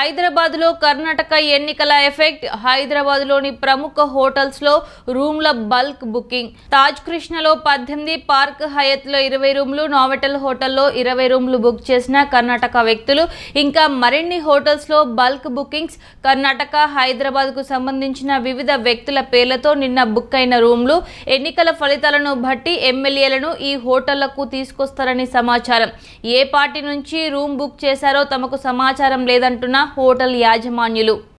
హైదరాబాద్లో కర్ణాటక ఎన్నికల ఎఫెక్ట్ హైదరాబాద్లోని ప్రముఖ హోటల్స్లో రూమ్ల బల్క్ బుకింగ్ తాజ్ కృష్ణలో పద్దెనిమిది పార్క్ హయత్లో ఇరవై రూమ్లు నావెటల్ హోటల్లో ఇరవై రూమ్లు బుక్ చేసిన కర్ణాటక వ్యక్తులు ఇంకా మరిన్ని హోటల్స్లో బల్క్ బుకింగ్స్ కర్ణాటక హైదరాబాద్కు సంబంధించిన వివిధ వ్యక్తుల పేర్లతో నిన్న బుక్ అయిన రూమ్లు ఎన్నికల ఫలితాలను బట్టి ఎమ్మెల్యేలను ఈ హోటళ్లకు తీసుకొస్తారని సమాచారం ఏ పార్టీ నుంచి రూమ్ బుక్ చేశారో తమకు సమాచారం లేదంటున్న హోటల్ యాజమాన్యులు